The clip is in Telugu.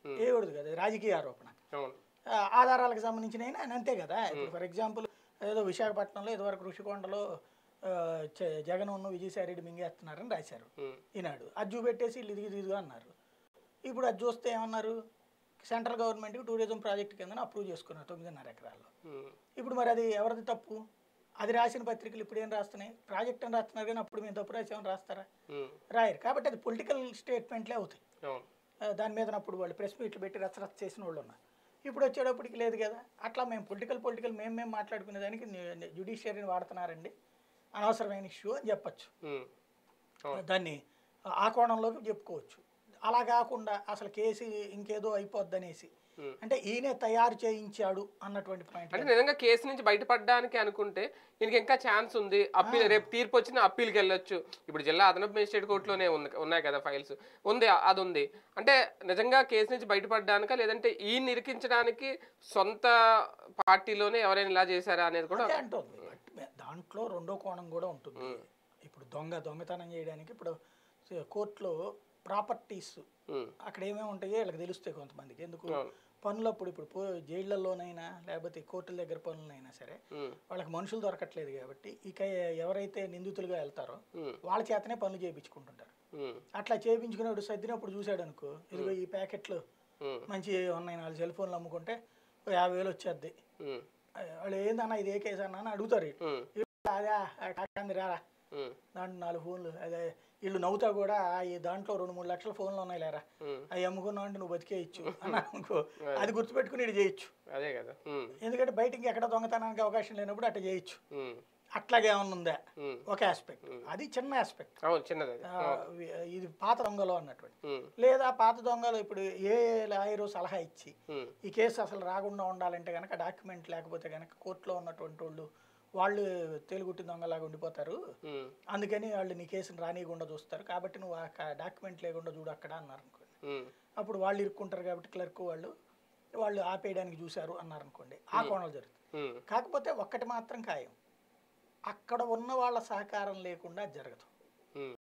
వేయకూడదు కదా ఇది రాజకీయ ఆరోపణ అవును ఆ, ఆధారాలకు సంబంధించిన అయినా ఆయన అంతే కదా ఇప్పుడు ఫర్ ఎగ్జాంపుల్ ఏదో విశాఖపట్నంలో ఇదివరకు ఋషికొండలో ఆ, జ- జగన్ ఉన్న విజయసాయి రెడ్డి మింగేస్తున్నారని రాశారు ఉమ్, ఈనాడు అది చూపెట్టేసి వీళ్ళు ఇదిగి ఇదిగా అన్నారు ఇప్పుడు అది చూస్తే ఏమన్నారు సెంట్రల్ గవర్నమెంట్కి టూరిజం ప్రాజెక్ట్ కింద అప్రూవ్ చేసుకున్నారు తొమ్మిదిన్నర ఎకరాల్లో ఉమ్, ఇప్పుడు మరి అది ఎవరిది తప్పు అది రాసిన పత్రికలు ఇప్పుడు ఏం రాస్తున్నాయి ప్రాజెక్ట్ అని రాస్తున్నారు కానీ అప్పుడు మేము తప్పు రాసామని రాస్తారా ఉమ్, రాయరు కాబట్టి అది పొలిటికల్ స్టేట్మెంట్లే అవుతాయి అవును ఆ, దాని మీద అప్పుడు వాళ్ళు ప్రెస్ మీట్లు పెట్టి రచ్చరచ్చ చేసిన వాళ్ళు ఉన్నారు ఇప్పుడు వచ్చేటప్పటికి లేదు కదా అట్లా మేము పొలిటికల్ పొలిటికల్ మేము మేము మాట్లాడుకునే దానికి జ్యుడిషియరీని వాడుతున్నారండి అనవసరమైన ఇష్యూ అని చెప్పచ్చు ఉమ్, అవును దాన్ని ఆ కోణంలోకి చెప్పుకోవచ్చు అలా కాకుండా అసలు కేసు ఇంకేదో అయిపోద్ది అనేసి ఉమ్. అంటే ఈయనే తయారు చేయించాడు అన్నటువంటి పాయింట్ అంటే నిజంగా కేసు నుంచి బయటపడడానికి అనుకుంటే ఈయనకి ఇంకా ఛాన్స్ ఉంది అప్పీల్ రేపు తీర్పు వచ్చిన అప్పీల్కి వెళ్ళొచ్చు ఇప్పుడు జిల్లా అదనపు మేజిస్ట్రేట్ కోర్టులోనే ఉంది ఉన్నాయి కదా ఫైల్స్ ఉంది అది ఉంది అంటే నిజంగా కేసు నుంచి బయటపడడానికా లేదంటే ఈ నిరికించడానికి సొంత పార్టీలోనే ఎవరైనా ఇలా చేశారా అనేది కూడా అదే అంటుంది దాంట్లో రెండో కోణం కూడా ఉంటుంది ఇప్పుడు దొంగ దొంగతనం చేయడానికి ఇప్పుడు కోర్టులో ప్రాపర్టీస్ ఉమ్, అక్కడ ఏమేమి ఉంటాయో వీళ్ళకి తెలుస్తాయి కొంతమందికి ఎందుకు అవును. పనులు అప్పుడు ఇప్పుడు పో జైళ్ళల్లోనైనా లేకపోతే కోర్టుల దగ్గర పనులైనా సరే ఉమ్, వాళ్ళకి మనుషులు దొరకట్లేదు కాబట్టి ఇక ఎవరైతే నిందితులుగా వెళ్తారో ఉమ్, వాళ్ళ చేతనే పనులు చేయించుకుంటుంటారు ఉమ్, అట్లా చేయించుకునేప్పుడు సర్దినప్పుడు చూశాడు అనుకో ఇదిగో ఈ ప్యాకెట్లు ఉమ్, మంచి ఉన్నాయి నాలుగు సెల్ ఫోన్లు అమ్ముకుంటే ఓ యాభై వేలు వచ్చేద్ది ఉమ్, వాళ్ళు ఏందన్నా ఇది ఏ కేసు అన్నా అని అడుగుతారు వీళ్ళు. ఉమ్, వీళ్ళు అదే కాకంది రారా ఉమ్, దాంట్లో నాలుగు ఫోన్లు అదే వీళ్ళు నవ్వుతా కూడా "ఆ, ఈ దాంట్లో రెండు మూడు లక్షల ఫోన్లు ఉన్నాయి లేరా ఉమ్. అవి అమ్ముకున్నావు అంటే నువ్వు బతికేయచ్చు అన్నా అనుకో అది గుర్తుపెట్టుకుని ఇటు చేయొచ్చు అదే కదా ఉమ్, ఎందుకంటే బయటికి ఎక్కడ దొంగతనానికి అవకాశం లేనప్పుడు అట్లా చేయొచ్చు ఉమ్, అట్లాగే ఏమన్నా ఉందా ఉమ్. ఒక ఆస్పెక్ట్ అది చిన్న ఆస్పెక్ట్ అవును చిన్నది అది ఇది పాత దొంగలు అన్నటువంటి ఉమ్, లేదా పాత దొంగలు ఇప్పుడు ఏ లాయరు సలహా ఇచ్చి ఉమ్, ఈ కేసు అసలు రాకుండా ఉండాలంటే కనుక డాక్యుమెంట్ లేకపోతే కనుక కోర్టులో ఉన్నటువంటి వాళ్ళు వాళ్ళు తేలుగుట్టి దొంగలాగా ఉండిపోతారు ఉమ్, అందుకని వాళ్ళు నీ కేసుని రానియకుండా చూస్తారు కాబట్టి నువ్వు ఆ డాక్యుమెంట్ లేకుండా చూడు అక్కడ అన్నారు అనుకోండి ఉమ్, అప్పుడు వాళ్ళు ఇరుక్కుంటారు కాబట్టి క్లర్క్ వాళ్ళు వాళ్ళు ఆపేయడానికి చూశారు అన్నారు అనుకోండి ఆ కోణాలు జరుగుతుంది ఉమ్. కాకపోతే ఒక్కటి మాత్రం ఖాయం అక్కడ ఉన్న వాళ్ళ సహకారం లేకుండా జరగదు